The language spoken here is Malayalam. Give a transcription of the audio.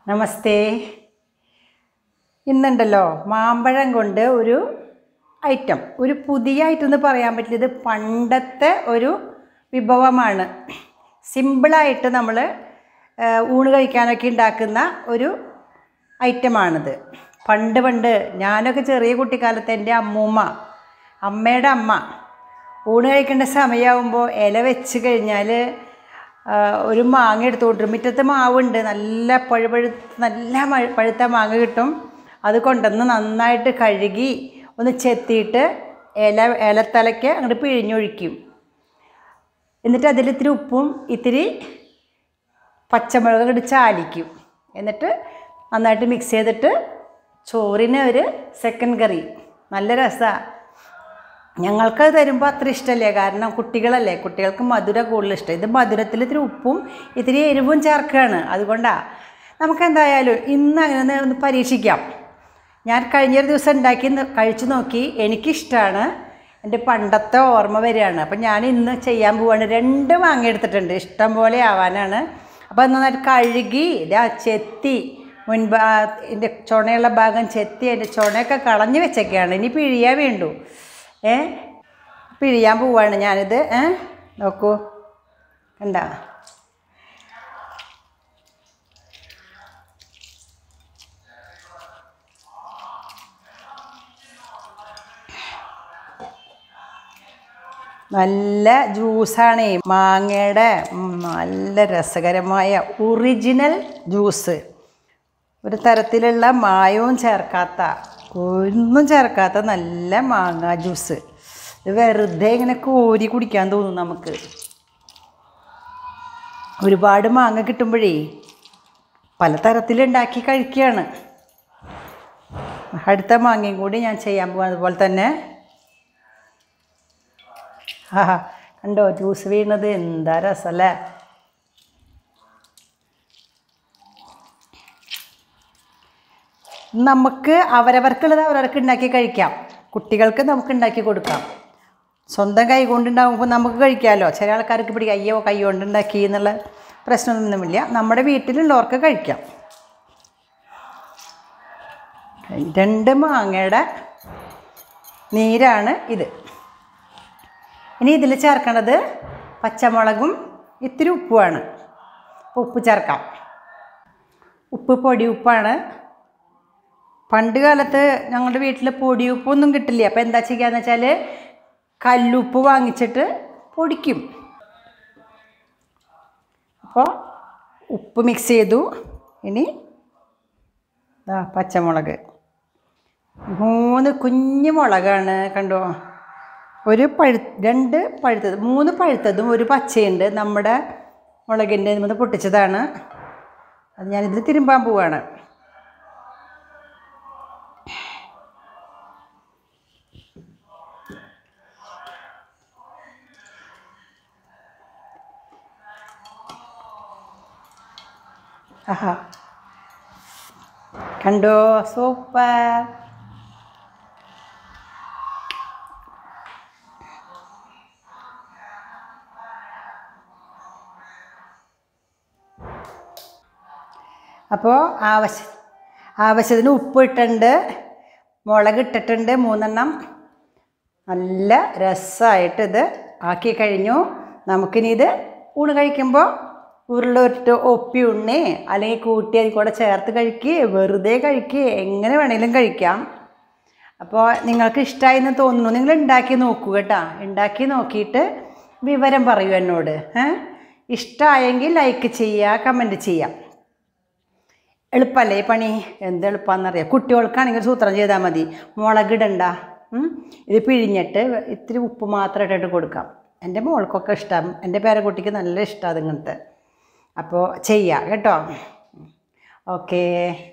നമസ്തേ ഇന്നുണ്ടല്ലോ മാമ്പഴം കൊണ്ട് ഒരു ഐറ്റം ഒരു പുതിയ ഐറ്റം എന്ന് പറയാൻ പറ്റില്ല ഇത് പണ്ടത്തെ ഒരു വിഭവമാണ് സിമ്പിളായിട്ട് നമ്മൾ ഊണ് കഴിക്കാനൊക്കെ ഉണ്ടാക്കുന്ന ഒരു ഐറ്റമാണിത് പണ്ട് പണ്ട് ഞാനൊക്കെ ചെറിയ കുട്ടിക്കാലത്ത് എൻ്റെ അമ്മൂമ്മ അമ്മയുടെ അമ്മ ഊണ് കഴിക്കേണ്ട സമയമാകുമ്പോൾ ഇല വെച്ച് കഴിഞ്ഞാൽ ആ, ഒരു മാങ്ങ എടുത്ത് കൊണ്ടുവരും മുറ്റത്ത് മാവുണ്ട് നല്ല പഴുപഴുത്ത് നല്ല മഴ- പഴുത്ത മാങ്ങ കിട്ടും അത് കൊണ്ടുവന്ന് നന്നായിട്ട് കഴുകി ഒന്ന് ചെത്തിയിട്ട് ഇല ഇലത്തലയ്ക്ക് അങ്ങോട്ട് പിഴിഞ്ഞൊഴിക്കും എന്നിട്ട് അതിൽ ഇത്തിരി ഉപ്പും ഇത്തിരി പച്ചമുളക് അങ്ങോട്ട് ചാലിക്കും എന്നിട്ട് നന്നായിട്ട് മിക്സ് ചെയ്തിട്ട് ചോറിന് ഒരു സെക്കൻഡ് കറി നല്ല രസമാണ് ഞങ്ങൾക്ക് തരുമ്പോൾ അത്ര ഇഷ്ടമല്ലേ കാരണം കുട്ടികളല്ലേ കുട്ടികൾക്ക് മധുരം കൂടുതൽ ഇഷ്ടം ഇത് മധുരത്തിൽ ഇത്തിരി ഉപ്പും ഇത്തിരി എരിവും ചേർക്കുകയാണ് അതുകൊണ്ടാണ് നമുക്ക് എന്തായാലും ഇന്ന് അങ്ങനെ ഒന്ന് ഒന്ന് പരീക്ഷിക്കാം ഞാൻ കഴിഞ്ഞൊരു ദിവസം ഉണ്ടാക്കി ന- കഴിച്ചു നോക്കി എനിക്കിഷ്ടമാണ് എൻ്റെ പണ്ടത്തെ ഓർമ്മ വരികയാണ് അപ്പം ഞാൻ ഇന്ന് ചെയ്യാൻ പോവാണ് രണ്ട് മാങ്ങ എടുത്തിട്ടുണ്ട് ഇഷ്ടം പോലെ ആവാനാണ് അപ്പോൾ അത് നന്നായിട്ട് കഴുകി ഇതാ ചെത്തി മുൻപ് ആ എൻ്റെ ചുണയുള്ള ഭാഗം ചെത്തി അതിൻ്റെ ചുണയൊക്കെ കളഞ്ഞ് വെച്ചൊക്കെയാണ് ഇനി പിഴിയാൻ വേണ്ടു ഏ പിഴിയാൻ പോവാണ് ഞാനിത് ഏ നോക്കൂ കണ്ട നല്ല ജ്യൂസാണ് മാങ്ങയുടെ ഉം, നല്ല രസകരമായ ഒറിജിനൽ ജ്യൂസ് ഒരു തരത്തിലുള്ള മായവും ചേർക്കാത്ത ഒന്നും ചേർക്കാത്ത നല്ല മാങ്ങ ജ്യൂസ് ഇത് വെറുതെ ഇങ്ങനെ കോരി കുടിക്കാൻ തോന്നും നമുക്ക് ഒരുപാട് മാങ്ങ കിട്ടുമ്പോഴേ പല തരത്തിലുണ്ടാക്കി കഴിക്കുകയാണ് അടുത്ത മാങ്ങയും കൂടി ഞാൻ ചെയ്യാൻ പോകാം അതുപോലെ തന്നെ ആ കണ്ടോ ജ്യൂസ് വീണത് എന്താ രസമല്ലേ നമുക്ക് അവരവർക്കുള്ളത് അവരവർക്ക് ഉണ്ടാക്കി കഴിക്കാം കുട്ടികൾക്ക് നമുക്ക് ഉണ്ടാക്കി കൊടുക്കാം സ്വന്തം കൈ കൊണ്ടുണ്ടാകുമ്പോൾ നമുക്ക് കഴിക്കാമല്ലോ ചില ആൾക്കാർക്ക് പിടിക്കുക അയ്യോ കൈ കൊണ്ട് ഉണ്ടാക്കി എന്നുള്ള പ്രശ്നമൊന്നുമില്ല നമ്മുടെ വീട്ടിലുള്ളവർക്ക് കഴിക്കാം രണ്ട് മാങ്ങയുടെ നീരാണ് ഇത് ഇനി ഇതിൽ ചേർക്കേണ്ടത് പച്ചമുളകും ഇത്തിരി ഉപ്പുമാണ് അപ്പോൾ ഉപ്പ് ചേർക്കാം ഉപ്പ് പൊടി ഉപ്പാണ് പണ്ട് കാലത്ത് ഞങ്ങളുടെ വീട്ടിൽ പൊടി ഉപ്പൊന്നും കിട്ടില്ല അപ്പോൾ എന്താ ചെയ്യുകയെന്ന് വെച്ചാൽ കല്ലുപ്പ് വാങ്ങിച്ചിട്ട് പൊടിക്കും അപ്പോൾ ഉപ്പ് മിക്സ് ചെയ്തു ഇനി ദാ പച്ചമുളക് മൂന്ന് കുഞ്ഞു മുളകാണ് കണ്ടോ ഒരു പഴു രണ്ട് പഴുത്തത് മൂന്ന് പഴുത്തതും ഒരു പച്ചയുണ്ട് നമ്മുടെ മുളകിൻ്റെ നിന്ന് പൊട്ടിച്ചതാണ് അത് ഞാനിതിൽ തിരുമ്പാൻ പോവാണ് ആഹാ കണ്ടോ സൂപ്പർ അപ്പോൾ ആവശ്യ ആവശ്യത്തിന് ഉപ്പ് ഇട്ടിട്ടുണ്ട് മുളക് ഇട്ടിട്ടുണ്ട് മൂന്നെണ്ണം നല്ല രസമായിട്ട് ഇത് ആക്കി കഴിഞ്ഞു നമുക്കിനി ഇത് ഊണ് കഴിക്കുമ്പോൾ ഉരുളൊട്ട് ഒപ്പി ഉണ്ണി അല്ലെങ്കിൽ കൂട്ടി അതിൽ കൂടെ ചേർത്ത് കഴിക്കുക വെറുതെ കഴിക്കുക എങ്ങനെ വേണേലും കഴിക്കാം അപ്പോൾ നിങ്ങൾക്ക് ഇഷ്ടമായി എന്ന് തോന്നുന്നു നിങ്ങൾ ഉണ്ടാക്കി നോക്കൂ കേട്ടോ ഉണ്ടാക്കി നോക്കിയിട്ട് വിവരം പറയൂ എന്നോട് ഏ ഇഷ്ടമായെങ്കിൽ ലൈക്ക് ചെയ്യുക കമൻറ്റ് ചെയ്യാം എളുപ്പമല്ലേ ഈ പണി എന്ത് എളുപ്പമാണെന്നറിയാം കുട്ടികൾക്കാണെങ്കിൽ സൂത്രം ചെയ്താൽ മതി മുളകിടണ്ട ഉം. ഇത് പിഴിഞ്ഞിട്ട് ഇത്തിരി ഉപ്പ് മാത്രം ഇട്ടിട്ട് കൊടുക്കാം എൻ്റെ മോൾക്കൊക്കെ ഇഷ്ടം എൻ്റെ പേരക്കുട്ടിക്ക് നല്ല ഇഷ്ടമാണ് ഇങ്ങനത്തെ അപ്പോൾ ചെയ്യാം കേട്ടോ ഓക്കേ